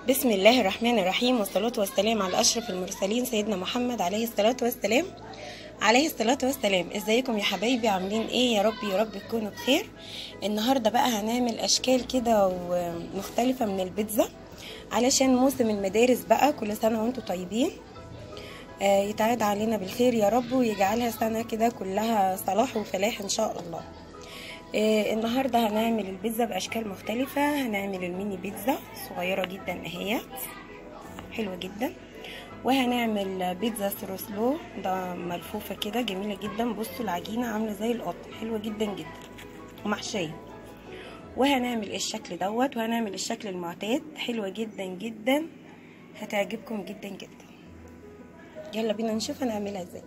بسم الله الرحمن الرحيم والصلاة والسلام على أشرف المرسلين سيدنا محمد عليه الصلاة والسلام عليه الصلاة والسلام ازيكم يا حبايبي عاملين ايه يا رب يا رب تكونوا بخير النهاردة بقى هنعمل اشكال كده مختلفة من البيتزا علشان موسم المدارس بقى كل سنة وانتم طيبين آه يتعاد علينا بالخير يا رب ويجعلها سنة كده كلها صلاح وفلاح ان شاء الله آه النهاردة هنعمل البيتزا بأشكال مختلفة هنعمل الميني بيتزا صغيرة جدا اهيت حلوة جدا وهنعمل بيتزا سروسلو ده ملفوفة كده جميلة جدا بصوا العجينة عاملة زي القطن حلوة جدا جدا ومحشية وهنعمل الشكل دوت وهنعمل الشكل المعتاد حلوة جدا جدا هتعجبكم جدا جدا يلا بينا نشوف هنعملها ازاي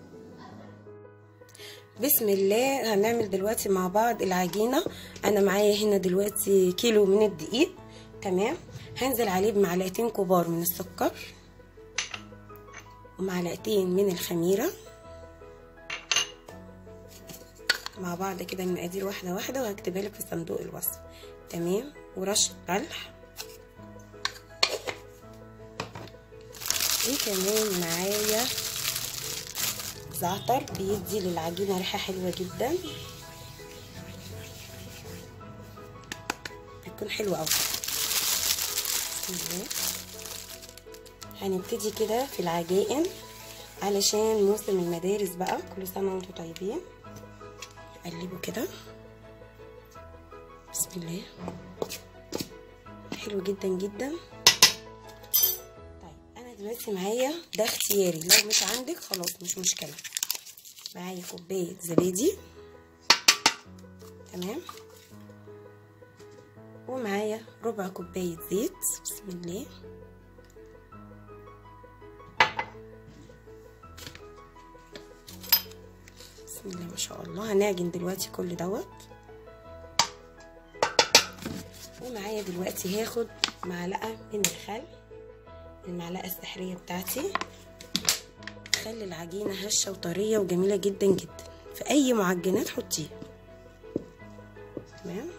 بسم الله هنعمل دلوقتي مع بعض العجينة انا معايا هنا دلوقتي كيلو من الدقيق تمام هنزل عليه بمعلقتين كبار من السكر ومعلقتين من الخميرة مع بعض كده المقادير واحدة واحدة وهكتبها لك في صندوق الوصف تمام ورشة ملح وكمان معايا زعتر بيدي للعجينة ريحة حلوة جدا بتكون حلوة اوي بسم الله هنبتدي كده في العجائن علشان موسم المدارس بقى كل سنة وانتم طيبين قلبوا كده بسم الله حلو جدا جدا طيب انا دلوقتي معايا ده اختياري لو مش عندك خلاص مش مشكله معايا كوبايه زبادي تمام ومعايا ربع كوبايه زيت بسم الله بسم الله ما شاء الله هنعجن دلوقتي كل دوت ومعايا دلوقتي هاخد معلقه من الخل المعلقه السحريه بتاعتي خلي العجينه هشه وطريه وجميله جدا جدا في اي معجنات حطيها تمام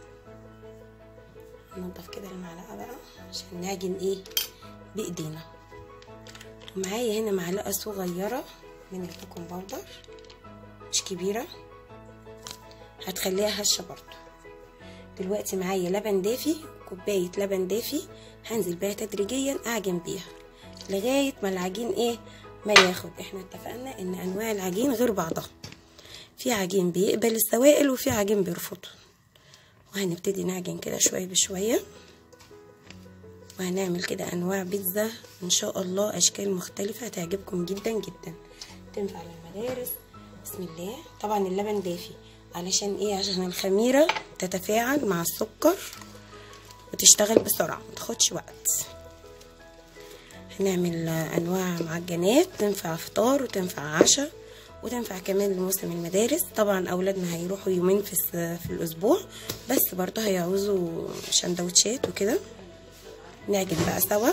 ننضف كده المعلقه بقى عشان نعجن ايه بايدينا ومعايا هنا معلقه صغيره من الكوكون باودر مش كبيرة هتخليها هشة برضو دلوقتي معايا لبن دافي كوباية لبن دافي هنزل بيها تدريجيا اعجن بيها لغاية ما العجين ايه ما ياخد احنا اتفقنا ان انواع العجين غير بعضها في عجين بيقبل السوائل وفي عجين بيرفضه وهنبتدي نعجن كده شوية بشوية وهنعمل كده انواع بيتزا ان شاء الله اشكال مختلفة هتعجبكم جدا جدا تنفع للمدارس بسم الله طبعا اللبن دافي علشان ايه عشان الخميرة تتفاعل مع السكر وتشتغل بسرعة متاخدش وقت هنعمل انواع معجنات تنفع فطار وتنفع عشاء وتنفع كمان لموسم المدارس طبعا اولادنا هيروحوا يومين في, في الاسبوع بس برضه هيعوزوا شندوتشات وكده نعجن بقى سوا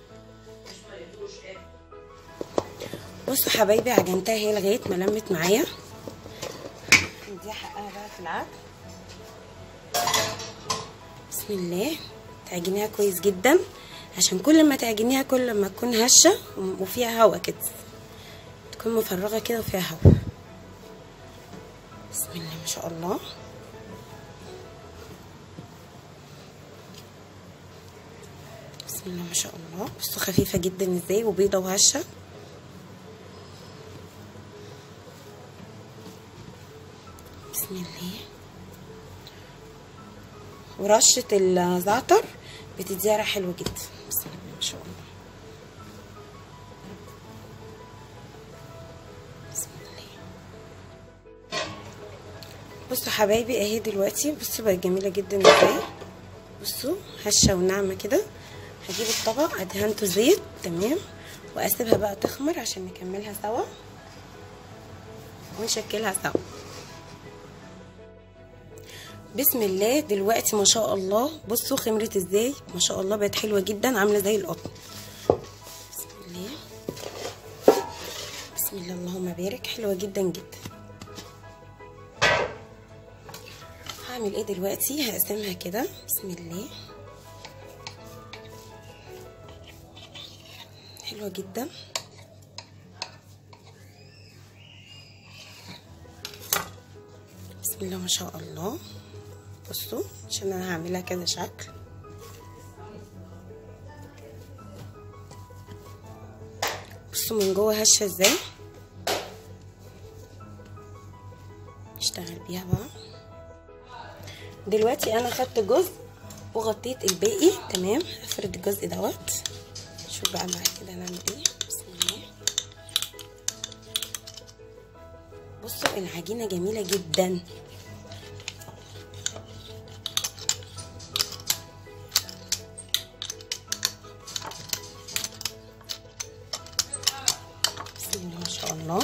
بصوا حبايبي عجنتها هي لغايه ما لمت معايا نديها حقها بقى في العجن بسم الله تعجنيها كويس جدا عشان كل ما تعجنيها كل ما تكون هشه وفيها هوا كده تكون مفرغه كده وفيها هوا بسم الله ما شاء الله بسم الله ما شاء الله بصوا خفيفه جدا ازاي وبيضه وهشه بسم الله ورشة الزعتر بتديها ريحة حلوة جدا بسم الله ما شاء الله بسم الله بصوا حبايبي اهي دلوقتي بصوا بقت جميلة جدا ازاي بصوا هشة وناعمة كده هجيب الطبق ادهنته زيت تمام واسيبها بقى تخمر عشان نكملها سوا ونشكلها سوا بسم الله دلوقتي ما شاء الله بصوا خمرت ازاي ما شاء الله بقت حلوه جدا عامله زي القطن بسم الله بسم الله اللهم بارك حلوه جدا جدا هعمل ايه دلوقتي هقسمها كده بسم الله حلوة جدا بسم الله ما شاء الله بصوا عشان انا هعملها كذا شكل بصوا من جوه هشه ازاي اشتغل بيها بقى دلوقتي انا خدت جزء وغطيت الباقي تمام هفرد الجزء دوت شوف بقى معايا كده هنعمل ايه بسم الله بصوا العجينه جميله جدا بسم الله ما شاء الله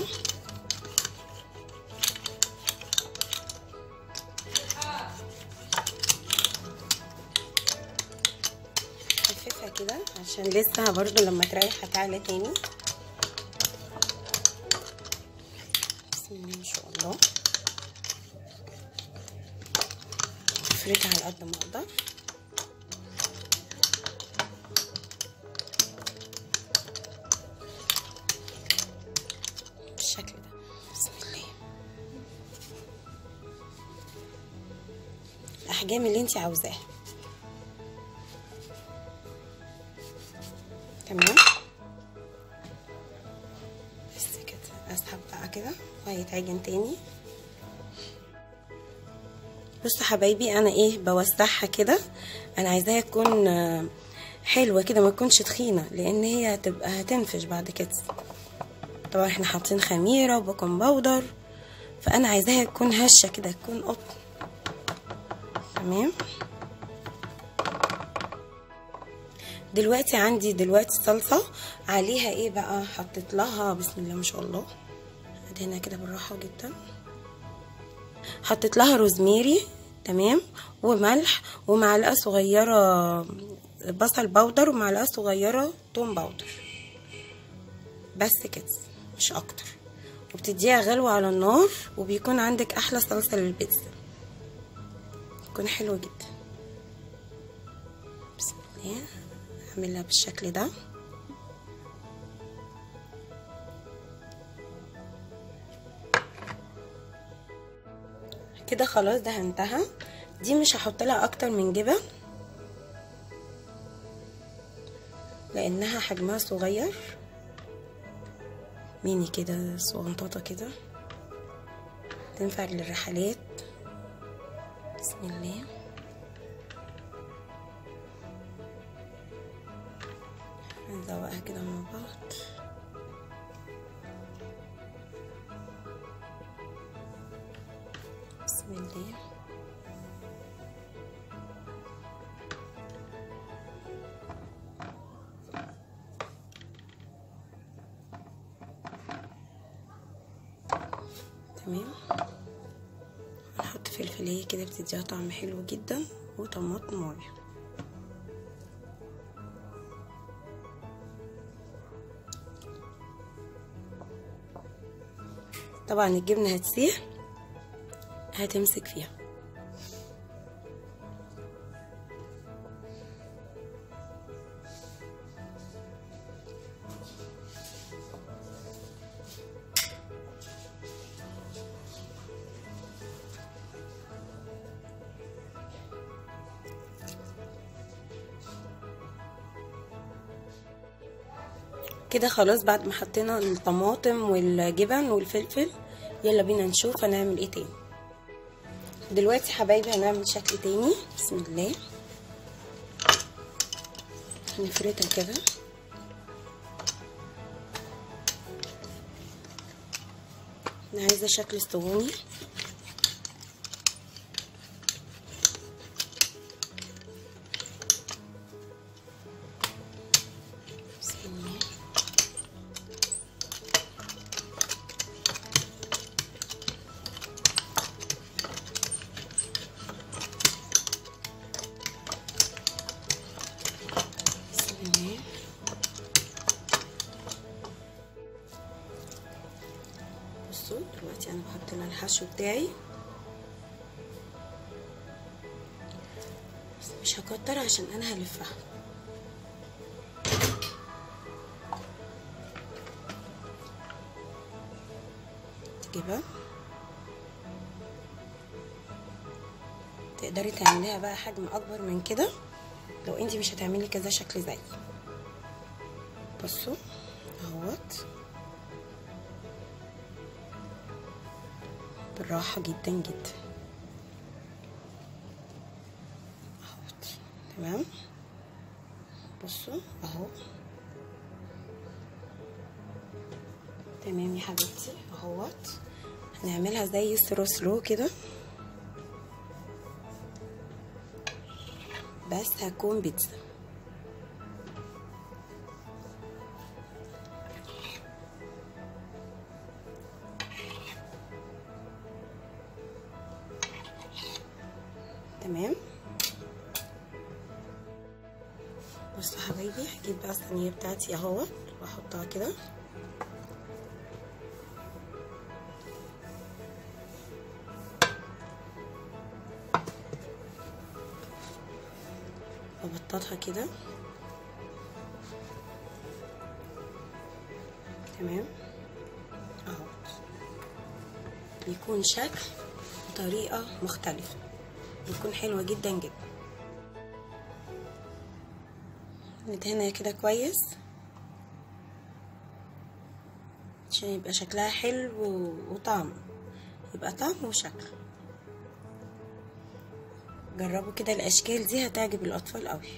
خففها كده عشان لسه برضو لما تريح هتعلى تاني بسم الله ما شاء الله افردها على قد ما اقدر بالشكل ده بسم الله الاحجام اللي انت عاوزاها تمام بس كده اسحب بقى كده وهيتعجن تاني بصوا حبايبي انا ايه بوسعها كده انا عايزاها تكون حلوه كده ما تكونش تخينه لان هي هتبقى هتنفش بعد كده طبعا احنا حاطين خميره وبيكنج باودر فانا عايزاها تكون هشه كده تكون قطن تمام دلوقتي عندي دلوقتي صلصه عليها ايه بقى حطيت لها بسم الله ما شاء الله ادهنها كده بالراحه جدا حطيت لها روزميري تمام وملح ومعلقه صغيره بصل باودر ومعلقه صغيره توم باودر بس كده مش اكتر وبتديها غلوه على النار وبيكون عندك احلى صلصه للبيتزا تكون حلوه جدا بسم الله اعملها بالشكل ده كده خلاص ده انتهى دي مش هحط لها اكتر من جبن لانها حجمها صغير ميني كده صغنطاطة كده تنفع للرحلات بسم الله هنزوقها كده مع بعض بسم الله تمام هنحط فلفلية كده بتديها طعم حلو جدا وطماطم ميه طبعا الجبنة هتسيح هتمسك فيها كده خلاص بعد ما حطينا الطماطم والجبن والفلفل يلا بينا نشوف هنعمل ايه تاني دلوقتي حبايبي هنعمل شكل تاني بسم الله هنفردها كده انا عايزه شكل اسطواني بسم الله بسم الله بصوا دلوقتي انا بحط لها الحشو بتاعي بس مش هكتر عشان انا هلفها جبن تقدري تعمليها بقى حجم اكبر من كده لو انتي مش هتعملي كذا شكل زي بصوا اهوت بالراحة جدا جدا اهوت تمام بصوا اهو تمام يا حبيبتي اهوت هنعملها زي سلو سلو كده بس هتكون بيتزا تمام بصوا حبايبي هجيب بقى الصينيه بتاعتي اهوت واحطها كده وابططها كده تمام اهو يكون شكل بطريقه مختلفه يكون حلوه جدا جدا ندهنها كده كويس عشان يبقى شكلها حلو وطعم يبقى طعم وشكل جربوا كده الاشكال دي هتعجب الاطفال قوي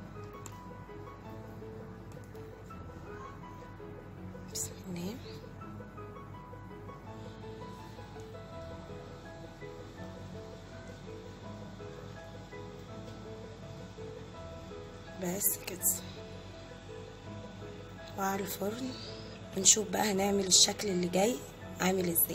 بسم الله بس كده وعلى الفرن ونشوف بقى هنعمل الشكل اللي جاي عامل ازاي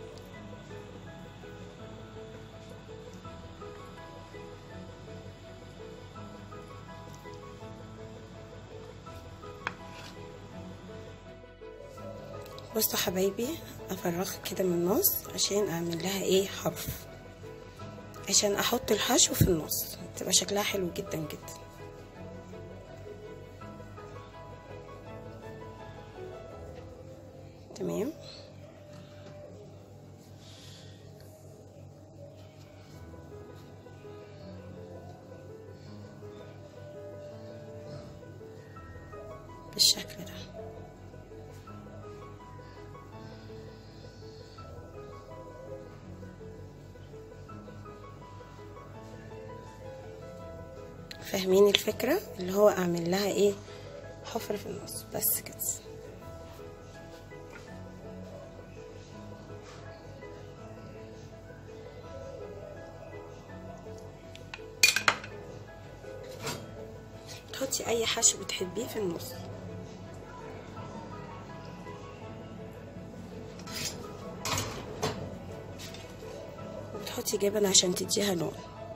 بصوا حبايبي افرغها كده من النص عشان اعمل لها ايه حرف عشان احط الحشو في النص تبقى شكلها حلو جدا جدا تمام بالشكل ده فاهمين الفكرة اللي هو اعمل لها ايه حفر في النص بس كده تحطي اي حشو بتحبيه في النص وبتحطي جبن عشان تديها لون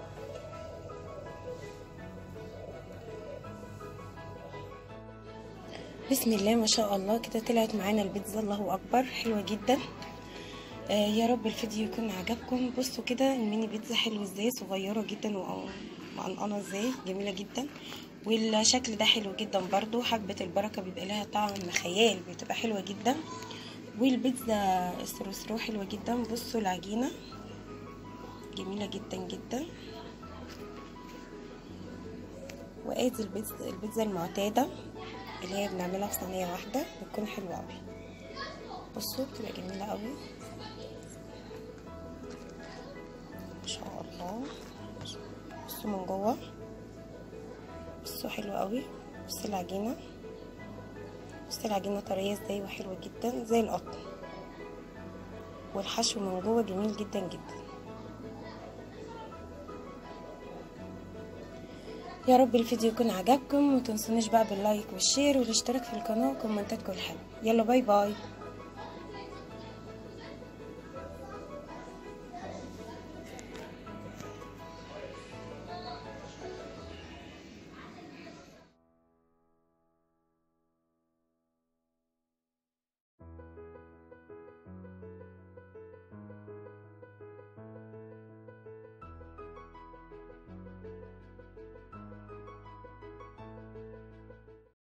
بسم الله ما شاء الله كده طلعت معانا البيتزا الله اكبر حلوه جدا آه يا رب الفيديو يكون عجبكم بصوا كده الميني بيتزا حلو ازاي صغيره جدا ومقنقنه ازاي جميله جدا والشكل ده حلو جدا برضو حبه البركه بيبقى لها طعم خيال بتبقى حلوه جدا والبيتزا السروسرو حلوه جدا بصوا العجينه جميله جدا جدا وادي البيتزا البيتزا المعتاده اللي هي بنعملها في صينيه واحده بتكون حلوه قوي بصوا بتبقى جميله قوي ما شاء الله بصوا من جوه بصوا حلوه قوي بصوا العجينه بصوا العجينه طريه ازاي وحلوه جدا زي القطن والحشو من جوه جميل جدا جدا يا رب الفيديو يكون عجبكم ومتنسونيش بقى باللايك والشير والاشتراك في القناه وكومنتاتكم الحلوه يلا باي باي